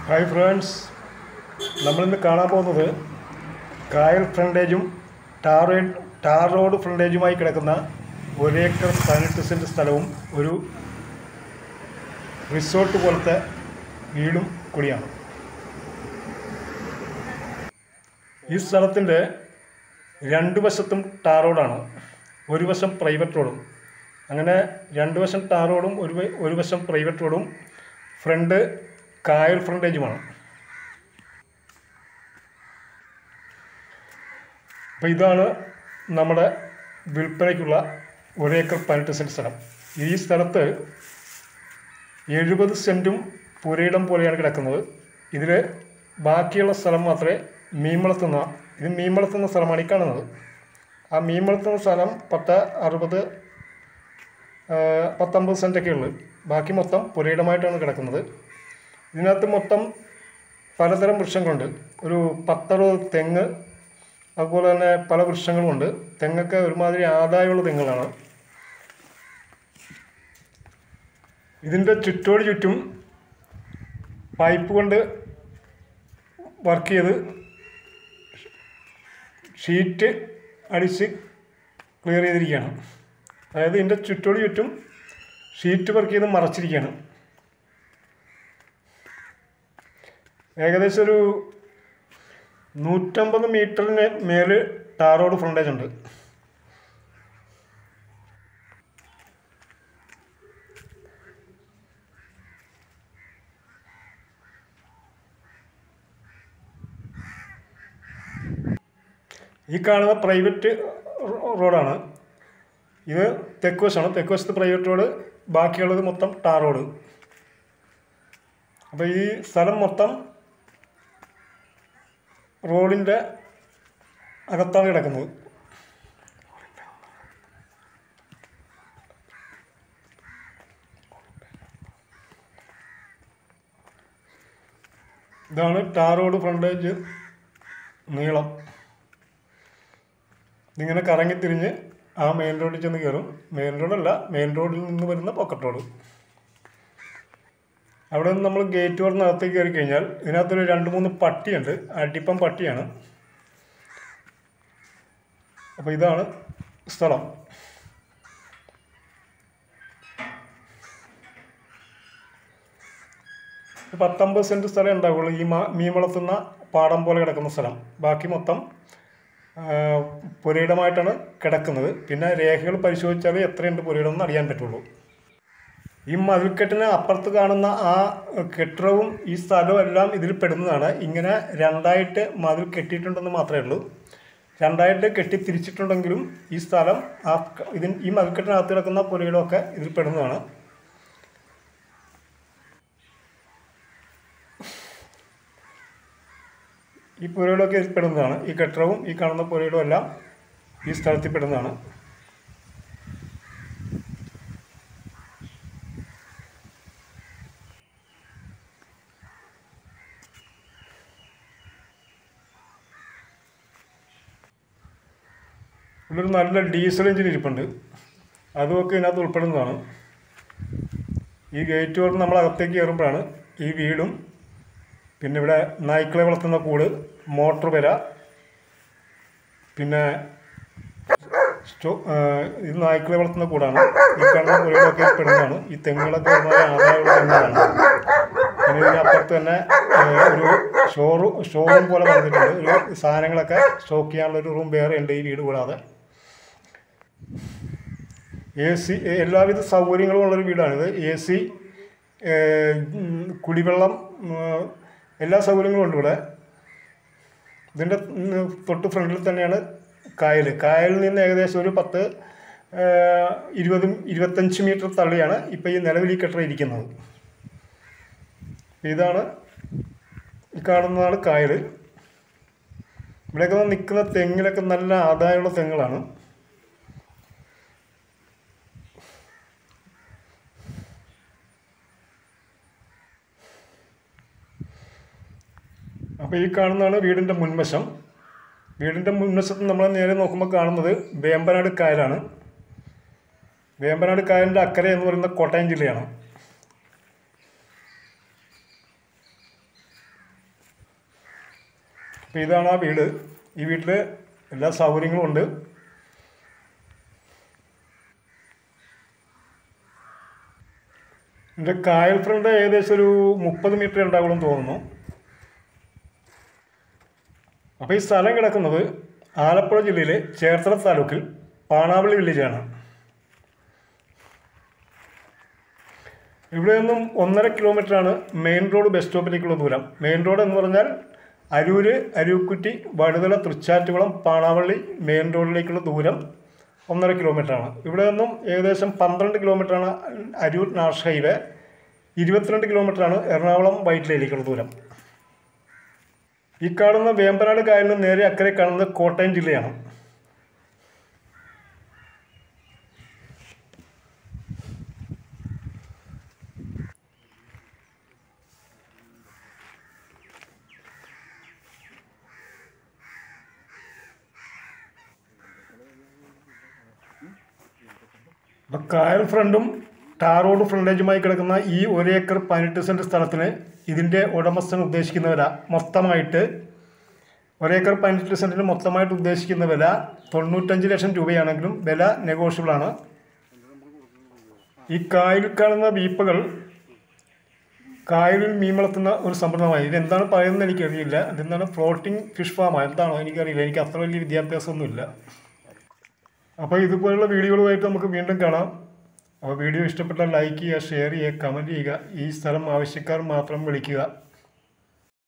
hi friends നമ്മളിന്ന് കാണാൻ പോകുന്നത് കായൽ ഫ്രണ്ടേജും ടാർ ടാർ റോഡ് ഫ്രണ്ടേജുമായി കിടക്കുന്ന ഒരേക്കർ പതിനെട്ട് സെൻറ്റ് സ്ഥലവും ഒരു റിസോർട്ട് പോലത്തെ വീടും കൂടിയാണ് ഈ സ്ഥലത്തിൻ്റെ രണ്ട് വശത്തും ടാർ റോഡാണ് ഒരു വശം പ്രൈവറ്റ് റോഡും അങ്ങനെ രണ്ട് വശം ടാർ റോഡും ഒരു വ- ഒരു വശം പ്രൈവറ്റ് റോഡും ഫ്രണ്ട് കായൽ ഫ്രണ്ടേജുമാണ് അപ്പോൾ ഇതാണ് നമ്മുടെ വിൽപ്പനയ്ക്കുള്ള ഒരേക്കർ പതിനെട്ട് സെൻറ്റ് സ്ഥലം ഈ സ്ഥലത്ത് എഴുപത് സെൻറ്റും പുരയിടം പോലെയാണ് കിടക്കുന്നത് ഇതിൽ ബാക്കിയുള്ള സ്ഥലം മാത്രമേ മീൻവളത്തുന്ന ഇത് മീൻവളത്തുന്ന സ്ഥലമാണ് ഈ കാണുന്നത് ആ മീൻവളത്തുന്ന സ്ഥലം പത്ത് അറുപത് ആ, പത്തൊമ്പത് സെൻറ്റൊക്കെ ഉള്ളു ബാക്കി മൊത്തം പുരയിടമായിട്ടാണ് കിടക്കുന്നത് ഇതിനകത്ത് മൊത്തം പലതരം വൃക്ഷങ്ങളുണ്ട് ഒരു പത്തറുപത് തെങ്ങ് അതുപോലെ തന്നെ പല വൃക്ഷങ്ങളുമുണ്ട് തെങ്ങൊക്കെ ഒരുമാതിരി ആദായമുള്ള തെങ്ങുകളാണ് ഇതിൻ്റെ ചുറ്റോട് ചുറ്റും പൈപ്പ് കൊണ്ട് വർക്ക് ചെയ്ത് ഷീറ്റ് അടിച്ച് ക്ലിയർ ചെയ്തിരിക്കുകയാണ് അതായത് ഇതിൻ്റെ ചുറ്റോട് ചുറ്റും ഷീറ്റ് വർക്ക് ചെയ്ത് മറച്ചിരിക്കുകയാണ് ഏകദേശം ഒരു നൂറ്റമ്പത് മീറ്ററിന് മേല് ടാർ റോഡ് ഫ്രണ്ടേജ് ഉണ്ട് ഈ കാണുന്ന പ്രൈവറ്റ് റോഡാണ് ഇത് തെക്ക് വശമാണ് തെക്ക് വശത്ത് പ്രൈവറ്റ് റോഡ് ബാക്കിയുള്ളത് മൊത്തം ടാർ റോഡ് അപ്പോൾ ഈ സ്ഥലം മൊത്തം റോഡിൻ്റെ അകത്താണ് കിടക്കുന്നത് ഇതാണ് ടാർ റോഡ് ഫ്രണ്ടേജ് നീളം ഇതിങ്ങനെ കറങ്ങിത്തിരിഞ്ഞ് ആ മെയിൻ റോഡിൽ ചെന്ന് കയറും മെയിൻ റോഡല്ല മെയിൻ റോഡിൽ നിന്ന് വരുന്ന പോക്കറ്റ് റോഡ് അവിടെ നിന്ന് നമ്മൾ ഗേറ്റ് തുറന്ന് അകത്തേക്ക് കയറി കഴിഞ്ഞാൽ ഇതിനകത്തൊരു രണ്ട് മൂന്ന് പട്ടിയുണ്ട് അടിപ്പം പട്ടിയാണ് അപ്പോൾ ഇതാണ് സ്ഥലം ഒരു പത്തൊമ്പത് സെൻറ്റ് സ്ഥലം ഉണ്ടാവുള്ളൂ ഈ മാ മീൻ വളർത്തുന്ന പാടം പോലെ കിടക്കുന്ന സ്ഥലം ബാക്കി മൊത്തം ആ, പുരയിടമായിട്ടാണ് കിടക്കുന്നത് പിന്നെ രേഖകൾ പരിശോധിച്ചാൽ എത്രയുണ്ട് പുരയിടം എന്ന് അറിയാൻ പറ്റുള്ളൂ ഈ മതിൽക്കെട്ടിന് അപ്പുറത്ത് കാണുന്ന ആ കെട്ടിടവും ഈ സ്ഥലവും എല്ലാം ഇതിൽ പെടുന്നതാണ് ഇങ്ങനെ രണ്ടായിട്ട് മതിൽ കെട്ടിയിട്ടുണ്ടെന്ന് മാത്രമേ ഉള്ളൂ രണ്ടായിട്ട് കെട്ടി തിരിച്ചിട്ടുണ്ടെങ്കിലും ഈ സ്ഥലം ആ ക- ഇതിൻ ഈ മതിൽക്കെട്ടിനകത്ത് കിടക്കുന്ന പുരയിടമൊക്കെ ഇതിൽ പെടുന്നതാണ് ഈ പുരയിടമൊക്കെ ഇതിൽ പെടുന്നതാണ് ഈ കെട്ടിടവും ഈ കാണുന്ന പുരയിടവും എല്ലാം ഈ സ്ഥലത്തിൽ പെടുന്നതാണ് ഇവിടെ ഒരു നല്ല ഡീസൽ എഞ്ചിൻ ഇരിപ്പുണ്ട് അതുമൊക്കെ ഇതിനകത്ത് ഉൾപ്പെടുന്നതാണ് ഈ ഗേറ്റ് തുറന്ന് നമ്മൾ അകത്തേക്ക് കയറുമ്പോഴാണ് ഈ വീടും പിന്നെ ഇവിടെ നായ്ക്കളെ വളർത്തുന്ന കൂട് മോട്ടർ പെര പിന്നെ സ്റ്റോ ആ, ഇത് നായ്ക്കളെ വളർത്തുന്ന കൂടാണ് ഈ കാണുന്ന പുരയിലൊക്കെ പെടുന്നതാണ് ഈ തെങ്ങുകളൊക്കെ ഒരുമാതിരി ആദായമുള്ള തെങ്ങുകളാണ് പിന്നെ ഇതിനപ്പുറത്ത് തന്നെ ആ, ഒരു ഷോറൂം ഷോറൂം പോലെ വന്നിട്ടുണ്ട് ഒരു സാധനങ്ങളൊക്കെ സ്റ്റോക്ക് ചെയ്യാനുള്ള ഒരു റൂം വേറെ ഉണ്ട് ഈ വീട് കൂടാതെ എ സി എല്ലാവിധ സൗകര്യങ്ങളും ഉള്ളൊരു വീടാണിത് എ സി കുടിവെള്ളം ഉം, എല്ലാ സൗകര്യങ്ങളും ഉണ്ട് ഇവിടെ ഇതിൻ്റെ ഉം, തൊട്ട് ഫ്രണ്ടിൽ തന്നെയാണ് കായൽ കായലിൽ നിന്ന് ഏകദേശം ഒരു പത്ത് ആ, ഇരുപതും ഇരുപത്തഞ്ച് മീറ്റർ തള്ളിയാണ് ഇപ്പോൾ ഈ നിലവിൽ ഈ കെട്ടിടം ഇരിക്കുന്നത് ഇതാണ് ഈ കാണുന്നതാണ് കായൽ ഇവിടെയൊക്കെ നിൽക്കുന്ന തെങ്ങിലൊക്കെ നല്ല ആദായമുള്ള തെങ്ങുകളാണ് അപ്പോൾ ഈ കാണുന്നതാണ് വീടിൻ്റെ മുൻവശം വീടിൻ്റെ മുൻവശത്ത് നമ്മൾ നേരെ നോക്കുമ്പോൾ കാണുന്നത് വേമ്പനാട് കായലാണ് വേമ്പനാട് കായലിൻ്റെ അക്കരെ എന്ന് പറയുന്നത് കോട്ടയം ജില്ലയാണ് അപ്പോൾ ഇതാണ് ആ വീട് ഈ വീട്ടിൽ എല്ലാ സൗകര്യങ്ങളും ഉണ്ട് എൻ്റെ കായൽ ഫ്രണ്ട് ഏകദേശം ഒരു മുപ്പത് മീറ്റർ ഉണ്ടാവുള്ളൂ എന്ന് തോന്നുന്നു അപ്പോൾ ഈ സ്ഥലം കിടക്കുന്നത് ആലപ്പുഴ ജില്ലയിലെ ചേർത്തല താലൂക്കിൽ പാണാവള്ളി വില്ലേജാണ് ഇവിടെ നിന്നും ഒന്നര കിലോമീറ്ററാണ് മെയിൻ റോഡ് ബസ് സ്റ്റോപ്പിലേക്കുള്ള ദൂരം മെയിൻ റോഡ് എന്ന് പറഞ്ഞാൽ അരൂര് അരൂക്കുറ്റി വടുതല തൃച്ചാറ്റുകുളം പാണാവള്ളി മെയിൻ റോഡിലേക്കുള്ള ദൂരം ഒന്നര കിലോമീറ്ററാണ് ഇവിടെ നിന്നും ഏകദേശം പന്ത്രണ്ട് കിലോമീറ്ററാണ് അരൂർ നാഷ് ഹൈവേ ഇരുപത്തിരണ്ട് കിലോമീറ്ററാണ് എറണാകുളം വൈറ്റിലയിലേക്കുള്ള ദൂരം ഈ കാണുന്ന വേമ്പനാട് കായലിന് നേരെ അക്കരെ കാണുന്നത് കോട്ടയം ജില്ലയാണ് അപ്പം കായൽ ഫ്രണ്ടും ടാർ റോഡ് ഫ്രണ്ടേജുമായി കിടക്കുന്ന ഈ ഒരു ഏക്കർ പതിനെട്ട് സെൻറ്റ് സ്ഥലത്തിന് ഇതിൻ്റെ ഉടമസ്ഥൻ ഉദ്ദേശിക്കുന്ന വില മൊത്തമായിട്ട് ഒരേക്കർ പതിനെട്ട് സെൻറ്റിന് മൊത്തമായിട്ട് ഉദ്ദേശിക്കുന്ന വില തൊണ്ണൂറ്റഞ്ച് ലക്ഷം രൂപയാണെങ്കിലും വില നെഗോഷ്യബിൾ ആണ് ഈ കായലിൽ കാണുന്ന വീപ്പകൾ കായലിൽ മീൻ വളർത്തുന്ന ഒരു സംരംഭമായി ഇതെന്താണ് പറയുന്നത് എനിക്കറിയില്ല ഇതെന്താണ് ഫ്ലോട്ടിംഗ് ഫിഷ് ഫാമോ എന്താണോ എനിക്കറിയില്ല എനിക്ക് അത്ര വലിയ വിദ്യാഭ്യാസമൊന്നുമില്ല അപ്പോൾ ഇതുപോലുള്ള വീഡിയോകളുമായിട്ട് നമുക്ക് വീണ്ടും കാണാം അപ്പോൾ വീഡിയോ ഇഷ്ടപ്പെട്ടാൽ ലൈക്ക് ചെയ്യുക ഷെയർ ചെയ്യുക കമൻറ്റ് ചെയ്യുക ഈ സ്ഥലം ആവശ്യക്കാർ മാത്രം വിളിക്കുക